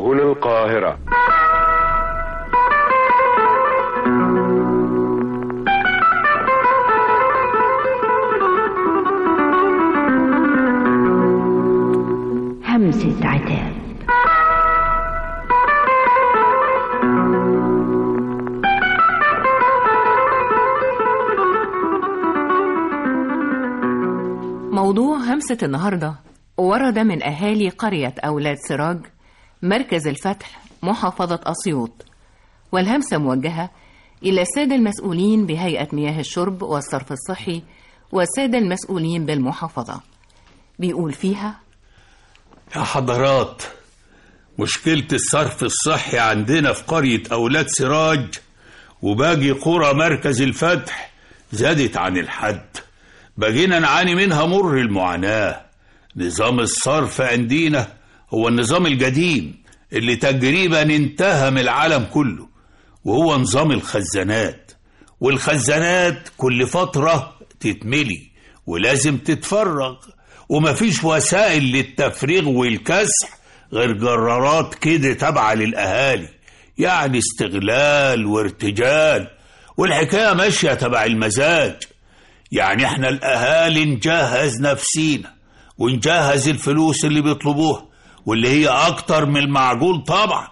هنا القاهرة همسة عتاب موضوع همسة النهاردة ورد من أهالي قرية أولاد سراج مركز الفتح محافظة أسيوط والهمسة موجهة إلى السادة المسؤولين بهيئة مياه الشرب والصرف الصحي والسادة المسؤولين بالمحافظة بيقول فيها يا حضرات مشكلة الصرف الصحي عندنا في قرية أولاد سراج وباقي قرى مركز الفتح زادت عن الحد بقينا نعاني منها مر المعاناة نظام الصرف عندنا هو النظام القديم اللي تقريبا انتهى من العالم كله وهو نظام الخزانات والخزانات كل فترة تتملي ولازم تتفرغ ومفيش وسائل للتفريغ والكسح غير جرارات كده تابعة للأهالي يعني استغلال وارتجال والحكاية ماشية تبع المزاج يعني احنا الأهالي نجهز نفسينا ونجهز الفلوس اللي بيطلبوها واللي هي أكتر من المعقول طبعا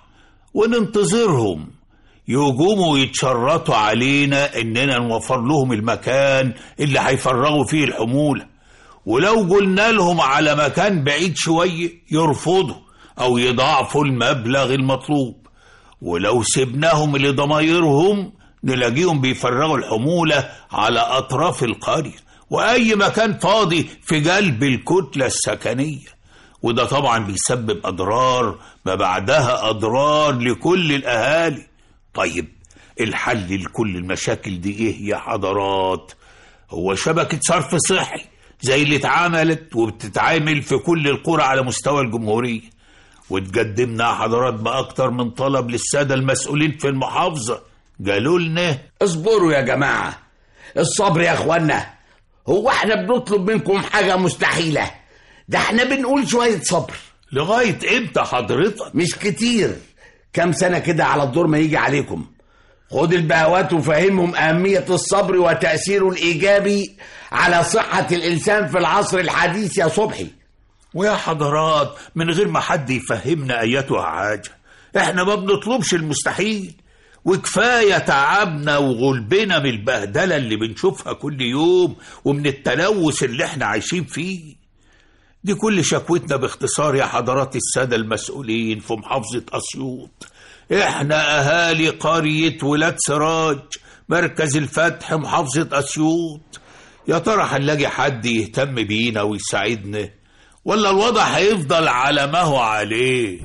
وننتظرهم يقوموا يتشرطوا علينا إننا نوفر لهم المكان اللي هيفرغوا فيه الحمولة ولو قلنا لهم على مكان بعيد شوية يرفضوا أو يضاعفوا المبلغ المطلوب ولو سبناهم لضمايرهم نلاقيهم بيفرغوا الحمولة على أطراف القرية وأي مكان فاضي في قلب الكتلة السكنية وده طبعا بيسبب أضرار ما بعدها أضرار لكل الأهالي طيب الحل لكل المشاكل دي إيه يا حضرات هو شبكة صرف صحي زي اللي اتعملت وبتتعامل في كل القرى على مستوى الجمهورية وتقدمنا يا حضرات بأكتر من طلب للسادة المسؤولين في المحافظة قالوا لنا اصبروا يا جماعة الصبر يا اخوانا هو احنا بنطلب منكم حاجة مستحيلة ده احنا بنقول شوية صبر لغاية امتى حضرتك مش كتير كام سنة كده على الدور ما يجي عليكم خد البهوات وفهمهم أهمية الصبر وتأثيره الإيجابي على صحة الإنسان في العصر الحديث يا صبحي ويا حضرات من غير ما حد يفهمنا ايتها حاجة احنا ما بنطلبش المستحيل وكفاية تعبنا وغلبنا من البهدلة اللي بنشوفها كل يوم ومن التلوث اللي احنا عايشين فيه دي كل شكوتنا باختصار يا حضرات السادة المسؤولين في محافظة أسيوط احنا أهالي قرية ولاد سراج مركز الفتح محافظة أسيوط يا ترى هنلاقي حد يهتم بينا ويساعدنا ولا الوضع هيفضل على ما هو عليه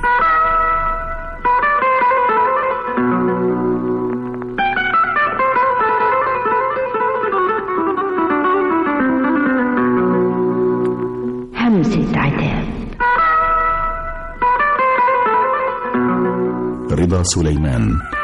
همسة عتاب رضا سليمان